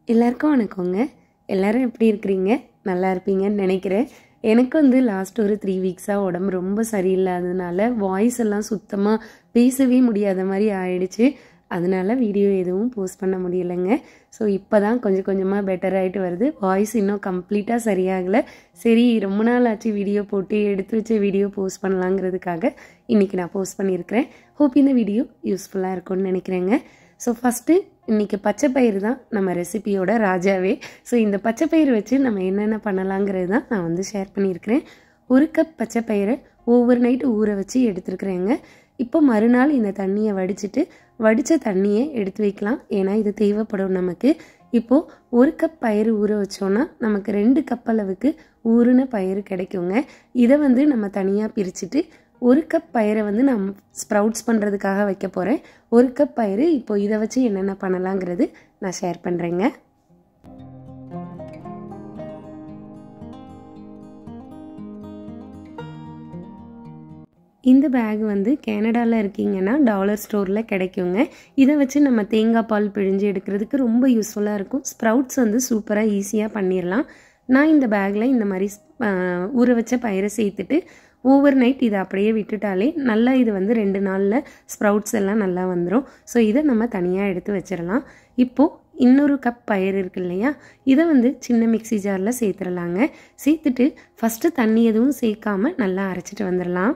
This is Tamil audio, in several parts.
எல்லாருக்கும் வணக்கங்க எல்லாரும் எப்படி இருக்கிறீங்க நல்லா இருப்பீங்கன்னு நினைக்கிறேன் எனக்கு வந்து லாஸ்ட் ஒரு த்ரீ வீக்ஸாக உடம்பு ரொம்ப சரியில்லாததுனால வாய்ஸ் எல்லாம் சுத்தமாக பேசவே முடியாத மாதிரி ஆயிடுச்சு அதனால வீடியோ எதுவும் போஸ்ட் பண்ண முடியலைங்க ஸோ இப்போ தான் கொஞ்சம் கொஞ்சமாக பெட்டர் ஆகிட்டு வருது வாய்ஸ் இன்னும் கம்ப்ளீட்டாக சரியாகலை சரி ரொம்ப நாள் ஆச்சு வீடியோ போட்டு எடுத்து வச்ச வீடியோ போஸ்ட் பண்ணலாங்கிறதுக்காக இன்றைக்கி நான் போஸ்ட் பண்ணியிருக்கிறேன் ஹோப் இந்த வீடியோ யூஸ்ஃபுல்லாக இருக்கும்னு நினைக்கிறேங்க ஸோ ஃபஸ்ட்டு இன்றைக்கி பச்சைப்பயிறு தான் நம்ம ரெசிபியோட ராஜாவே ஸோ இந்த பச்சைப்பயிறு வச்சு நம்ம என்னென்ன பண்ணலாங்கிறது தான் நான் வந்து ஷேர் பண்ணியிருக்கிறேன் ஒரு கப் பச்சைப்பயிரை ஒவ்வொரு நைட்டு ஊற வச்சு எடுத்துருக்குறேங்க இப்போ மறுநாள் இந்த தண்ணியை வடிச்சிட்டு வடித்த தண்ணியை எடுத்து வைக்கலாம் ஏன்னா இது தேவைப்படும் நமக்கு இப்போது ஒரு கப் பயிறு ஊற வச்சோன்னா நமக்கு ரெண்டு கப் அளவுக்கு ஊறுன பயிறு கிடைக்குங்க இதை வந்து நம்ம தனியாக பிரிச்சுட்டு ஒரு கப் பயிரை வந்து நான் ஸ்ப்ரவுட்ஸ் பண்ணுறதுக்காக வைக்க போகிறேன் ஒரு கப் பயிறு இப்போ இதை வச்சு என்னென்ன பண்ணலாங்கிறது நான் ஷேர் பண்ணுறேங்க இந்த பேக் வந்து கனடாவில் இருக்கீங்கன்னா டாலர் ஸ்டோரில் கிடைக்குங்க இதை வச்சு நம்ம தேங்காய் பால் பிழிஞ்சு எடுக்கிறதுக்கு ரொம்ப யூஸ்ஃபுல்லாக இருக்கும் ஸ்ப்ரவுட்ஸ் வந்து சூப்பராக ஈஸியாக பண்ணிடலாம் நான் இந்த பேக்கில் இந்த மாதிரி ஊற வச்ச பயிரை சேர்த்துட்டு ஓவர் நைட் இதை அப்படியே விட்டுட்டாலே நல்லா இது வந்து ரெண்டு நாளில் ஸ்ப்ரவுட்ஸ் எல்லாம் நல்லா வந்துடும் ஸோ இதை நம்ம தனியாக எடுத்து வச்சிடலாம் இப்போது இன்னொரு கப் பயிர் இருக்கு இல்லையா இதை வந்து சின்ன மிக்சி ஜாரில் சேர்த்துடலாங்க சேர்த்துட்டு ஃபஸ்ட்டு தண்ணி எதுவும் சேர்க்காம நல்லா அரைச்சிட்டு வந்துடலாம்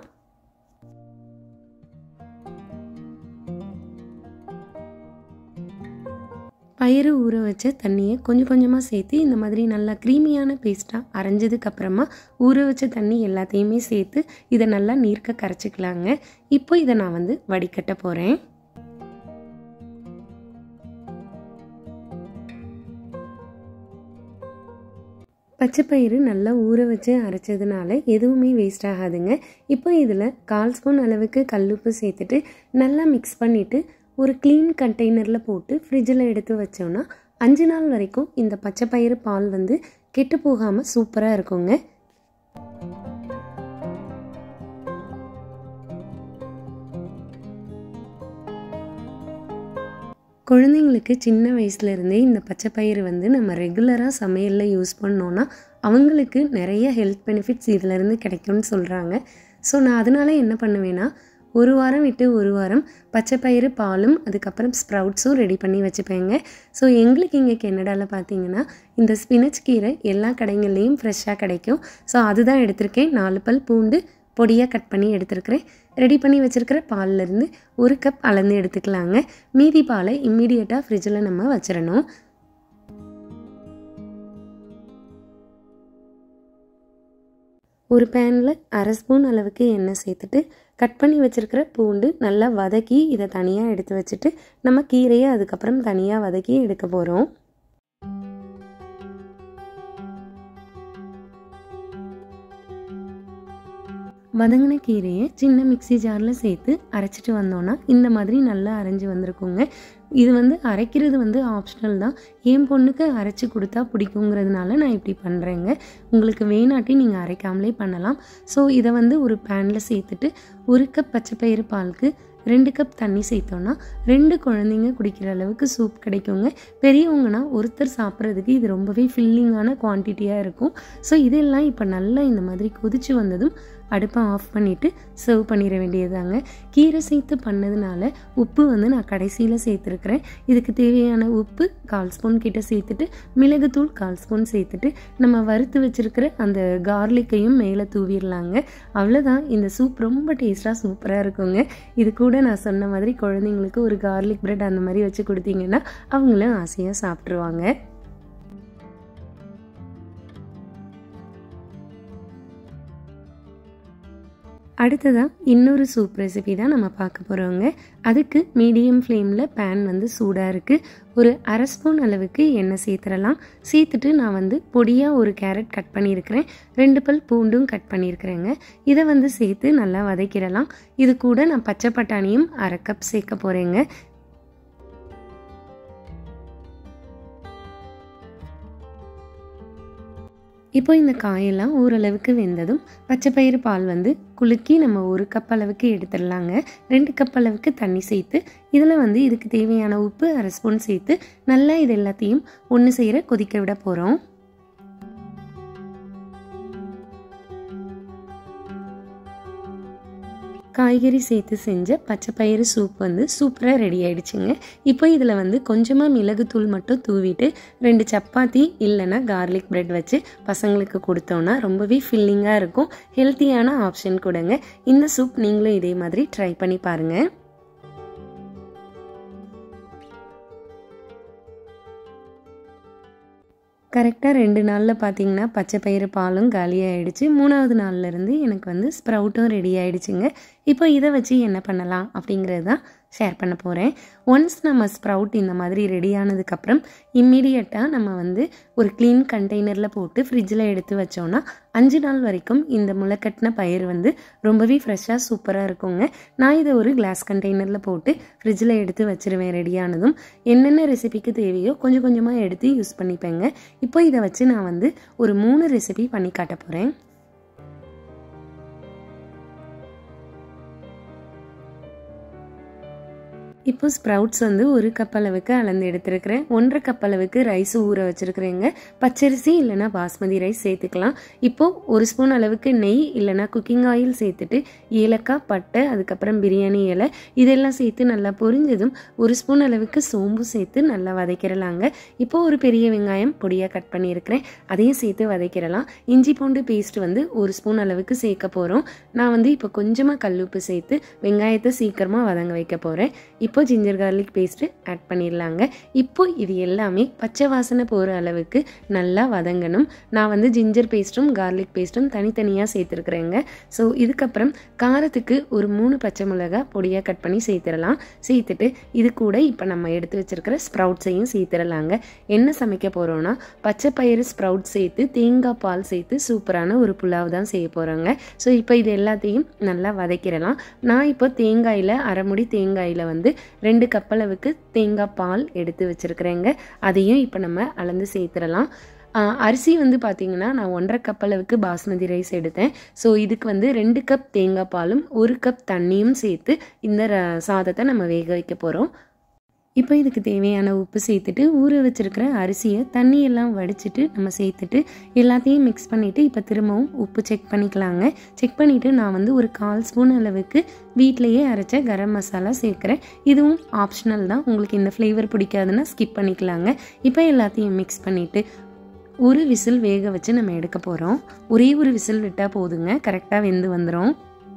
பயிறு ஊற வச்ச தண்ணியை கொஞ்சம் கொஞ்சமாக சேர்த்து இந்த மாதிரி நல்லா க்ரீமியான பேஸ்ட்டாக அரைஞ்சதுக்கப்புறமா ஊற வச்ச தண்ணி எல்லாத்தையுமே சேர்த்து இதை நல்லா நீர்க்க கரைச்சிக்கலாங்க இப்போ இதை நான் வந்து வடிகட்ட போகிறேன் பச்சைப்பயிறு நல்லா ஊற வச்சு அரைச்சதுனால எதுவுமே வேஸ்ட் ஆகாதுங்க இப்போ இதில் கால் ஸ்பூன் அளவுக்கு கல்லுப்பு சேர்த்துட்டு நல்லா மிக்ஸ் பண்ணிவிட்டு ஒரு க்ளீன் கண்டெய்னரில் போட்டு ஃப்ரிட்ஜில் எடுத்து வச்சோன்னா அஞ்சு நாள் வரைக்கும் இந்த பச்சைப்பயிறு பால் வந்து கெட்டு போகாமல் சூப்பராக இருக்குங்க குழந்தைங்களுக்கு சின்ன வயசுலேருந்தே இந்த பச்சைப்பயிறு வந்து நம்ம ரெகுலராக சமையலில் யூஸ் பண்ணோன்னா அவங்களுக்கு நிறைய ஹெல்த் பெனிஃபிட்ஸ் இதிலேருந்து கிடைக்கும்னு சொல்கிறாங்க ஸோ நான் அதனால் என்ன பண்ணுவேன்னா ஒரு வாரம் விட்டு ஒரு வாரம் பச்சைப்பயிறு பாலும் அதுக்கப்புறம் ஸ்ப்ரவுட்ஸும் ரெடி பண்ணி வச்சுப்பேங்க ஸோ எங்களுக்கு இங்கே கெனடாவில் பார்த்தீங்கன்னா இந்த ஸ்பினச் கீரை எல்லா கடைகள்லேயும் ஃப்ரெஷ்ஷாக கிடைக்கும் ஸோ அதுதான் எடுத்திருக்கேன் நாலு பல் பூண்டு பொடியாக கட் பண்ணி எடுத்துருக்கிறேன் ரெடி பண்ணி வச்சுருக்கிற பால்லேருந்து ஒரு கப் அளந்து எடுத்துக்கலாங்க மீதி பாலை இம்மீடியட்டாக ஃப்ரிட்ஜில் நம்ம வச்சிடணும் ஒரு பேனில் அரை ஸ்பூன் அளவுக்கு எண்ணெய் சேர்த்துட்டு கட் பண்ணி வச்சுருக்கிற பூண்டு நல்லா வதக்கி இதை தனியாக எடுத்து வச்சுட்டு நம்ம கீரையை அதுக்கப்புறம் தனியாக வதக்கி எடுக்க போகிறோம் வதங்கின கீரையை சின்ன மிக்சி ஜாரில் சேர்த்து அரைச்சிட்டு வந்தோன்னா இந்த மாதிரி நல்லா அரைஞ்சி வந்திருக்குங்க இது வந்து அரைக்கிறது வந்து ஆப்ஷனல் தான் என் பொண்ணுக்கு அரைச்சி கொடுத்தா பிடிக்குங்கிறதுனால நான் இப்படி பண்ணுறேங்க உங்களுக்கு வேணாட்டி நீங்கள் அரைக்காமலே பண்ணலாம் ஸோ இதை வந்து ஒரு பேனில் சேர்த்துட்டு ஒரு கப் பச்சைப்பயிறு பாலுக்கு ரெண்டு கப் தண்ணி சேர்த்தோன்னா ரெண்டு குழந்தைங்க குடிக்கிற அளவுக்கு சூப் கிடைக்குங்க பெரியவங்கன்னா ஒருத்தர் சாப்பிட்றதுக்கு இது ரொம்பவே ஃபில்லிங்கான குவான்டிட்டியாக இருக்கும் ஸோ இதெல்லாம் இப்போ நல்லா இந்த மாதிரி கொதிச்சு வந்ததும் அடுப்பை ஆஃப் பண்ணிவிட்டு சர்வ் பண்ணிட வேண்டியதாங்க கீரை சேர்த்து பண்ணதுனால உப்பு வந்து நான் கடைசியில் சேர்த்துருக்குறேன் இதுக்கு தேவையான உப்பு கால் ஸ்பூன் கிட்ட சேர்த்துட்டு மிளகுத்தூள் கால் ஸ்பூன் சேர்த்துட்டு நம்ம வறுத்து வச்சுருக்கிற அந்த கார்லிக்கையும் மேலே தூவிடலாங்க அவ்வளோதான் இந்த சூப் ரொம்ப டேஸ்ட்டாக சூப்பராக இருக்குங்க இது கூட நான் சொன்ன மாதிரி குழந்தைங்களுக்கு ஒரு கார்லிக் பிரெட் அந்த மாதிரி வச்சு கொடுத்தீங்கன்னா அவங்களும் ஆசையாக சாப்பிட்ருவாங்க அடுத்ததாக இன்னொரு சூப் ரெசிபி தான் நம்ம பார்க்க போகிறோங்க அதுக்கு மீடியம் ஃப்ளேமில் பேன் வந்து சூடாக இருக்குது ஒரு அரை ஸ்பூன் அளவுக்கு எண்ணெய் சேர்த்துடலாம் சேர்த்துட்டு நான் வந்து பொடியாக ஒரு கேரட் கட் பண்ணியிருக்கிறேன் ரெண்டு பல் பூண்டும் கட் பண்ணியிருக்கிறேங்க இதை வந்து சேர்த்து நல்லா வதக்கிடலாம் இது கூட நான் பச்சை பட்டாணியும் அரை கப் சேர்க்க போகிறேங்க இப்போ இந்த காயெல்லாம் ஓரளவுக்கு வெந்ததும் பச்சைப்பயிறு பால் வந்து குலுக்கி நம்ம ஒரு கப் அளவுக்கு எடுத்துடலாங்க ரெண்டு கப் அளவுக்கு தண்ணி சேர்த்து இதில் வந்து இதுக்கு தேவையான உப்பு அரை ஸ்பூன் சேர்த்து நல்லா இது எல்லாத்தையும் ஒன்று செய்கிற கொதிக்க விட போகிறோம் காய்கறி சேர்த்து செஞ்ச பச்சை பயிறு சூப் வந்து சூப்பராக ரெடி ஆயிடுச்சுங்க இப்போ இதில் வந்து கொஞ்சமாக மிளகுத்தூள் மட்டும் தூவிட்டு ரெண்டு சப்பாத்தி இல்லைன்னா கார்லிக் பிரெட் வச்சு பசங்களுக்கு கொடுத்தோன்னா ரொம்பவே ஃபில்லிங்காக இருக்கும் ஹெல்த்தியான ஆப்ஷன் கொடுங்க இந்த சூப் நீங்களும் இதே மாதிரி ட்ரை பண்ணி பாருங்கள் கரெக்டாக ரெண்டு நாளில் பார்த்தீங்கன்னா பச்சை பயிறு பாலும் காலியாகிடுச்சு மூணாவது நாள்லேருந்து எனக்கு வந்து ஸ்ப்ரவுட்டும் ரெடி ஆகிடுச்சுங்க இப்போ இதை வச்சு என்ன பண்ணலாம் அப்படிங்கிறது தான் ஷேர் பண்ண போகிறேன் ஒன்ஸ் நம்ம ஸ்ப்ரவுட் இந்த மாதிரி ரெடி ஆனதுக்கப்புறம் இம்மிடியட்டாக நம்ம வந்து ஒரு க்ளீன் கண்டெய்னரில் போட்டு ஃப்ரிட்ஜில் எடுத்து வச்சோன்னா அஞ்சு நாள் வரைக்கும் இந்த முளைக்கட்டின பயிர் வந்து ரொம்பவே ஃப்ரெஷ்ஷாக சூப்பராக இருக்குங்க நான் இதை ஒரு கிளாஸ் கண்டெய்னரில் போட்டு ஃப்ரிட்ஜில் எடுத்து வச்சுருவேன் ரெடியானதும் என்னென்ன ரெசிபிக்கு தேவையோ கொஞ்சம் கொஞ்சமாக எடுத்து யூஸ் பண்ணிப்பேங்க இப்போ இதை வச்சு நான் வந்து ஒரு மூணு ரெசிபி பண்ணி காட்ட போகிறேன் இப்போ ஸ்ப்ரவுட்ஸ் வந்து ஒரு கப் அளவுக்கு அளந்து எடுத்துருக்கிறேன் ஒன்றரை கப் அளவுக்கு ரைஸ் ஊற வச்சுருக்குறேங்க பச்சரிசி இல்லைனா பாஸ்மதி ரைஸ் சேர்த்துக்கலாம் இப்போது ஒரு ஸ்பூன் அளவுக்கு நெய் இல்லைனா குக்கிங் ஆயில் சேர்த்துட்டு ஏலக்காய் பட்டை அதுக்கப்புறம் பிரியாணி இலை இதெல்லாம் சேர்த்து நல்லா பொரிஞ்சதும் ஒரு ஸ்பூன் அளவுக்கு சோம்பு சேர்த்து நல்லா வதக்கிடலாங்க இப்போது ஒரு பெரிய வெங்காயம் பொடியாக கட் பண்ணியிருக்கிறேன் அதையும் சேர்த்து வதக்கிடலாம் இஞ்சி பூண்டு பேஸ்ட் வந்து ஒரு ஸ்பூன் அளவுக்கு சேர்க்க போகிறோம் நான் வந்து இப்போ கொஞ்சமாக கல்லுப்பு சேர்த்து வெங்காயத்தை சீக்கிரமாக வதங்க வைக்க போகிறேன் இப்போ ஜிஞ்சர் கார்லிக் பேஸ்ட்டு ஆட் பண்ணிடலாங்க இப்போ இது எல்லாமே பச்சை வாசனை போகிற அளவுக்கு நல்லா வதங்கணும் நான் வந்து ஜிஞ்சர் பேஸ்ட்டும் கார்லிக் பேஸ்ட்டும் தனித்தனியாக சேர்த்துருக்குறேங்க ஸோ இதுக்கப்புறம் காரத்துக்கு ஒரு மூணு பச்சை மிளகாய் பொடியாக கட் பண்ணி சேர்த்துடலாம் சேர்த்துட்டு இது கூட இப்போ நம்ம எடுத்து வச்சுருக்கிற ஸ்ப்ரவுட்ஸையும் சேர்த்துடலாங்க என்ன சமைக்க போகிறோன்னா பச்சை பயிறு ஸ்ப்ரவுட் சேர்த்து தேங்காய் பால் சேர்த்து சூப்பரான ஒரு புலாவ் தான் செய்ய போகிறோங்க ஸோ இப்போ இது எல்லாத்தையும் நல்லா வதக்கிடலாம் நான் இப்போ தேங்காயில் அரைமுடி தேங்காயில் வந்து ரெண்டு கப் அளவுக்கு தேங்காய் பால் எடுத்து வச்சுருக்குறேங்க அதையும் இப்போ நம்ம அளந்து சேர்த்துடலாம் அரிசி வந்து பார்த்திங்கன்னா நான் ஒன்றரை கப் அளவுக்கு பாஸ்மதி ரைஸ் எடுத்தேன் ஸோ இதுக்கு வந்து ரெண்டு கப் தேங்காய் பாலும் ஒரு கப் தண்ணியும் சேர்த்து இந்த சாதத்தை நம்ம வேக வைக்க போகிறோம் இப்போ இதுக்கு தேவையான உப்பு சேர்த்துட்டு ஊற வச்சுருக்கிற அரிசியை தண்ணியெல்லாம் வடிச்சிட்டு நம்ம சேர்த்துட்டு எல்லாத்தையும் மிக்ஸ் பண்ணிவிட்டு இப்போ திரும்பவும் உப்பு செக் பண்ணிக்கலாங்க செக் பண்ணிவிட்டு நான் வந்து ஒரு கால் ஸ்பூன் அளவுக்கு வீட்டிலையே அரைச்ச கரம் மசாலா சேர்க்குறேன் இதுவும் ஆப்ஷனல் தான் உங்களுக்கு இந்த ஃப்ளேவர் பிடிக்காதுன்னா ஸ்கிப் பண்ணிக்கலாங்க இப்போ எல்லாத்தையும் மிக்ஸ் பண்ணிவிட்டு ஒரு விசில் வேக வச்சு நம்ம எடுக்க போகிறோம் ஒரே ஒரு விசில் விட்டால் போதுங்க கரெக்டாக வெந்து வந்துடும்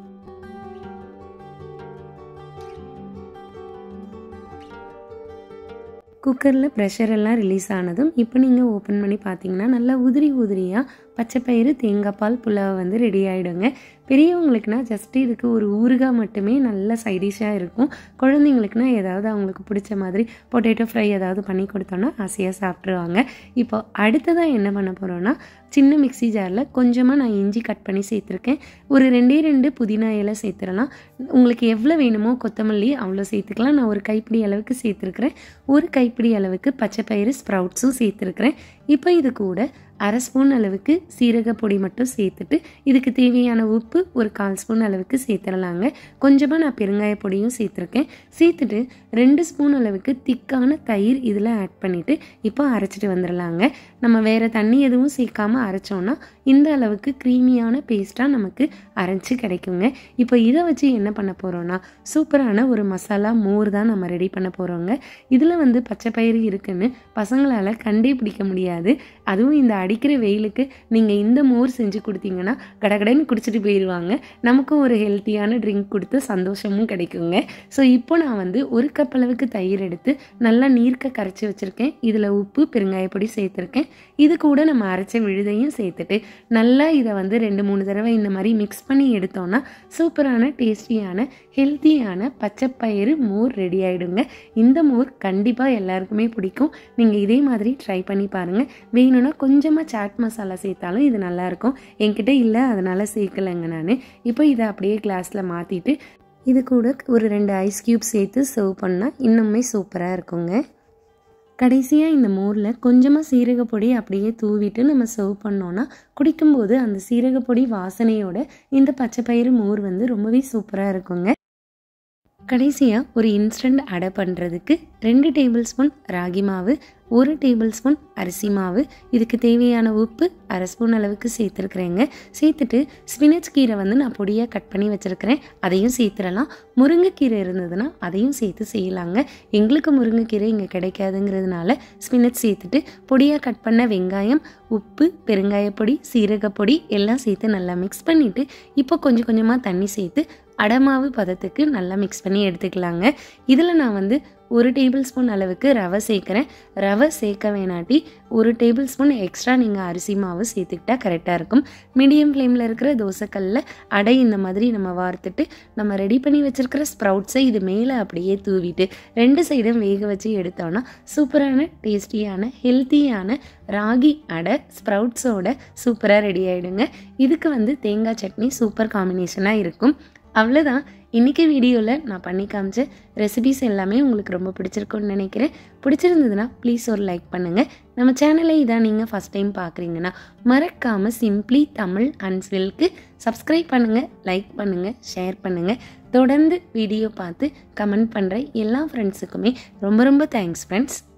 குக்கரில் ப்ரெஷர் எல்லாம் ரிலீஸ் ஆனதும் இப்போ நீங்கள் ஓப்பன் பண்ணி பார்த்தீங்கன்னா நல்லா உதிரி உதிரியாக பச்சைப்பயிறு தேங்காய் பால் புலாவை வந்து ரெடி ஆகிடுங்க பெரியவங்களுக்குனா ஜஸ்ட் இதுக்கு ஒரு ஊறுகாய் மட்டுமே நல்ல சைடிஷாக இருக்கும் குழந்தைங்களுக்குனா ஏதாவது அவங்களுக்கு பிடிச்ச மாதிரி பொட்டேட்டோ ஃப்ரை ஏதாவது பண்ணி கொடுத்தோன்னா ஆசையாக சாப்பிட்ருவாங்க இப்போ அடுத்ததாக என்ன பண்ண போகிறோன்னா சின்ன மிக்சி ஜாரில் கொஞ்சமாக நான் இஞ்சி கட் பண்ணி சேர்த்துருக்கேன் ஒரு ரெண்டே ரெண்டு புதினா இலை சேர்த்துடலாம் உங்களுக்கு எவ்வளோ வேணுமோ கொத்தமல்லி அவ்வளோ சேர்த்துக்கலாம் நான் ஒரு கைப்பிடி அளவுக்கு சேர்த்துருக்குறேன் ஒரு கைப்பிடி அளவுக்கு பச்சை பயிறு ஸ்ப்ரவுட்ஸும் சேர்த்துருக்குறேன் இப்போ இது கூட அரை ஸ்பூன் அளவுக்கு சீரக பொடி மட்டும் சேர்த்துட்டு இதுக்கு தேவையான உப்பு ஒரு கால் ஸ்பூன் அளவுக்கு சேர்த்துடலாங்க கொஞ்சமாக நான் பெருங்காய பொடியும் சேர்த்துருக்கேன் சேர்த்துட்டு ரெண்டு ஸ்பூன் அளவுக்கு திக்கான தயிர் இதில் ஆட் பண்ணிவிட்டு இப்போ அரைச்சிட்டு வந்துடலாங்க நம்ம வேறு தண்ணி எதுவும் சேர்க்காம அரைச்சோன்னா இந்த அளவுக்கு க்ரீமியான பேஸ்ட்டாக நமக்கு அரைச்சி கிடைக்குங்க இப்போ இதை வச்சு என்ன பண்ண போகிறோன்னா சூப்பரான ஒரு மசாலா மோர் தான் நம்ம ரெடி பண்ண போகிறோங்க இதில் வந்து பச்சை பயிறு இருக்குன்னு பசங்களால் கண்டே பிடிக்க முடியாது அதுவும் இந்த அடிக்கிற வெயிலுக்கு நீங்கள் இந்த மோர் செஞ்சு கொடுத்தீங்கன்னா கடகடன்னு குடிச்சிட்டு போயிடுவாங்க நமக்கும் ஒரு ஹெல்த்தியான ட்ரிங்க் கொடுத்து சந்தோஷமும் கிடைக்குங்க ஸோ இப்போ நான் வந்து ஒரு கப் அளவுக்கு தயிர் எடுத்து நல்லா நீர்க்க கரைச்சி வச்சுருக்கேன் இதில் உப்பு பெருங்காயப்பொடி சேர்த்துருக்கேன் இது கூட நம்ம அரைச்ச விழுதையும் சேர்த்துட்டு நல்லா இதை வந்து ரெண்டு மூணு தடவை இந்த மாதிரி மிக்ஸ் பண்ணி எடுத்தோன்னா சூப்பரான டேஸ்டியான ஹெல்த்தியான பச்சைப்பயிறு மோர் ரெடி ஆகிடுங்க இந்த மோர் கண்டிப்பாக எல்லாருக்குமே பிடிக்கும் நீங்கள் இதே மாதிரி ட்ரை பண்ணி பாருங்கள் வேணும்னா கொஞ்சமாக சாட் மசாலா சேர்த்தாலும் இது நல்லாயிருக்கும் என்கிட்ட இல்லை அதனால் சேர்க்கலைங்க நான் இப்போ இதை அப்படியே கிளாஸில் மாற்றிட்டு இது கூட ஒரு ரெண்டு ஐஸ் க்யூப் சேர்த்து சர்வ் பண்ணால் இன்னுமே சூப்பராக இருக்குங்க கடைசியாக இந்த மோரில் கொஞ்சமாக சீரகப்பொடி அப்படியே தூவிட்டு நம்ம சர்வ் பண்ணோன்னா குடிக்கும்போது அந்த சீரகப்பொடி வாசனையோட இந்த பச்சைப்பயிறு மோர் வந்து ரொம்பவே சூப்பராக இருக்குங்க கடைசியாக ஒரு இன்ஸ்டன்ட் அடை பண்ணுறதுக்கு ரெண்டு டேபிள் ஸ்பூன் ராகி மாவு ஒரு டேபிள் ஸ்பூன் அரிசி மாவு இதுக்கு தேவையான உப்பு அரை ஸ்பூன் அளவுக்கு சேர்த்துருக்குறேங்க சேர்த்துட்டு ஸ்பினச் கீரை வந்து நான் பொடியாக கட் பண்ணி வச்சுருக்கிறேன் அதையும் சேர்த்துடலாம் முருங்கைக்கீரை இருந்ததுன்னா அதையும் சேர்த்து செய்யலாங்க எங்களுக்கு முருங்கைக்கீரை இங்கே கிடைக்காதுங்கிறதுனால ஸ்பினச் சேர்த்துட்டு பொடியாக கட் பண்ண வெங்காயம் உப்பு பெருங்காயப்பொடி சீரகப்பொடி எல்லாம் சேர்த்து நல்லா மிக்ஸ் பண்ணிவிட்டு இப்போ கொஞ்சம் கொஞ்சமாக தண்ணி சேர்த்து அடமாவு பதத்துக்கு நல்லா மிக்ஸ் பண்ணி எடுத்துக்கலாங்க இதில் நான் வந்து ஒரு டேபிள் ஸ்பூன் அளவுக்கு ரவை சேர்க்குறேன் ரவை சேர்க்க வேணாட்டி ஒரு டேபிள் ஸ்பூன் எக்ஸ்ட்ரா நீங்கள் அரிசி மாவு சேர்த்துக்கிட்டா கரெக்டாக இருக்கும் மீடியம் ஃப்ளேமில் இருக்கிற தோசைக்கல்லில் அடை இந்த மாதிரி நம்ம வார்த்துட்டு நம்ம ரெடி பண்ணி வச்சுருக்கிற ஸ்ப்ரவுட்ஸை இது மேலே அப்படியே தூவிட்டு ரெண்டு சைடும் வேக வச்சு எடுத்தோன்னா சூப்பரான டேஸ்டியான ஹெல்த்தியான ராகி அடை ஸ்ப்ரவுட்ஸோட சூப்பராக ரெடி ஆகிடுங்க இதுக்கு வந்து தேங்காய் சட்னி சூப்பர் காம்பினேஷனாக இருக்கும் அவ்வளோதான் இன்றைக்கி வீடியோவில் நான் பண்ணி காமிச்ச ரெசிபிஸ் எல்லாமே உங்களுக்கு ரொம்ப பிடிச்சிருக்கும்னு நினைக்கிறேன் பிடிச்சிருந்ததுன்னா ப்ளீஸ் ஒரு லைக் பண்ணுங்கள் நம்ம சேனலை இதான் நீங்கள் ஃபஸ்ட் டைம் பார்க்குறீங்கன்னா மறக்காமல் சிம்ப்ளி தமிழ் அண்ட் ஸ்வில்க்கு சப்ஸ்கிரைப் பண்ணுங்கள் லைக் பண்ணுங்கள் ஷேர் பண்ணுங்கள் தொடர்ந்து வீடியோ பார்த்து கமெண்ட் பண்ணுற எல்லா ஃப்ரெண்ட்ஸுக்குமே ரொம்ப ரொம்ப தேங்க்ஸ் ஃப்ரெண்ட்ஸ்